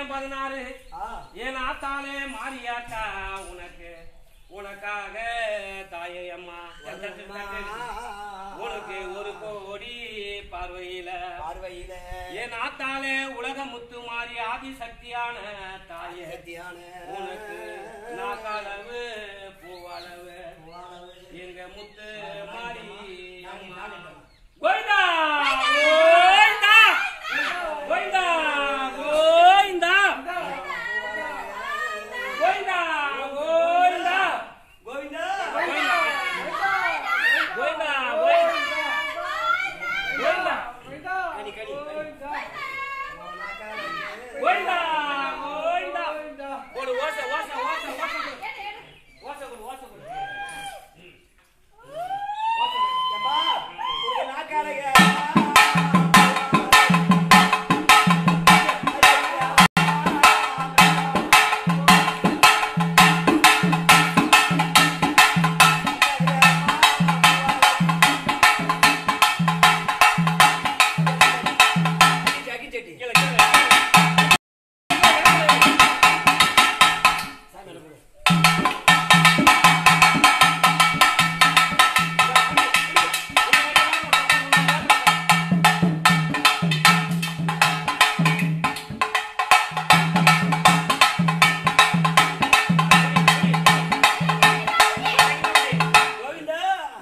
பதினேழு பதினாறு ஆ. என் ஆத்தாலே மாரியாத்தா உனக்கு உனக்காக தாயே அம்மா உனக்கு ஒரு கோடி பார்வையில பார்வையில என் ஆத்தாலே உலக முத்து மாறி ஆதிசக்தியான தாயே சக்தியான உனக்கு நாக்காளவு பூவளவு வாழவு. எங்க முத்து மாறி அம்மா கோவிந்தா கோவிந்தா கோவிந்தா கோவிந்தா கோவிந்தா கோவிந்தா கோவிந்தா கோவிந்தா கோவிந்தா கனி கனி கோவிந்தா கோவிந்தா ஒரு ஓசை ஓசை ஓசை ஓசை கொடு. ஓசை கொடு ஓசை கொடு ம். ஓசை கொடு. எப்பா உனக்கு நாக்காரங்க ஜாக்கி செட்டி கீழே, கீழே. சாமி மேல போடு. கோவிந்தா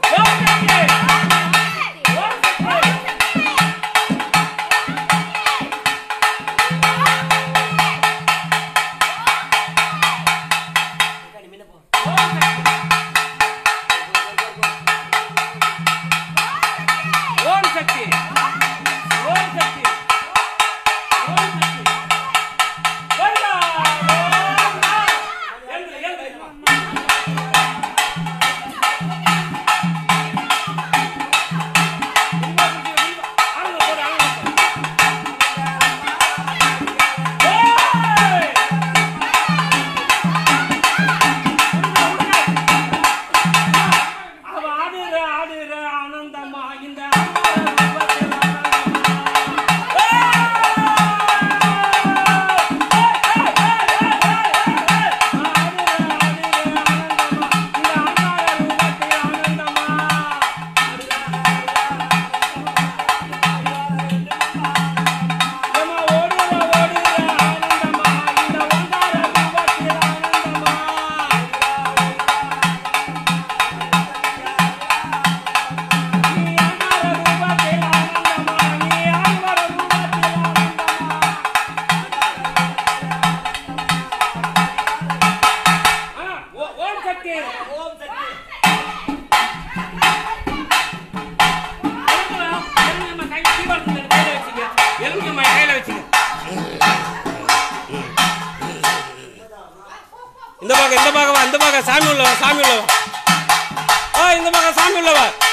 கனி மின்ன போ ஓம் சக்தி ஓம் சக்தி ஓம் சக்தி வருடா வருடா எழுந்து எழுந்து ஆளுங்க போடு ஆளுங்க போடு ஏய் அவ ஆடுற ஆடுற ஆனந்தமா இந்த ரூபத்தில் ஓம் சக்தி ஓம் சக்தி இந்த பக்கம் இந்த பக்கம் வா இந்த பக்கம் சாமி உள்ளவா சாமி உள்ளவா ஆ இந்த பக்கம் சாமி உள்ளவா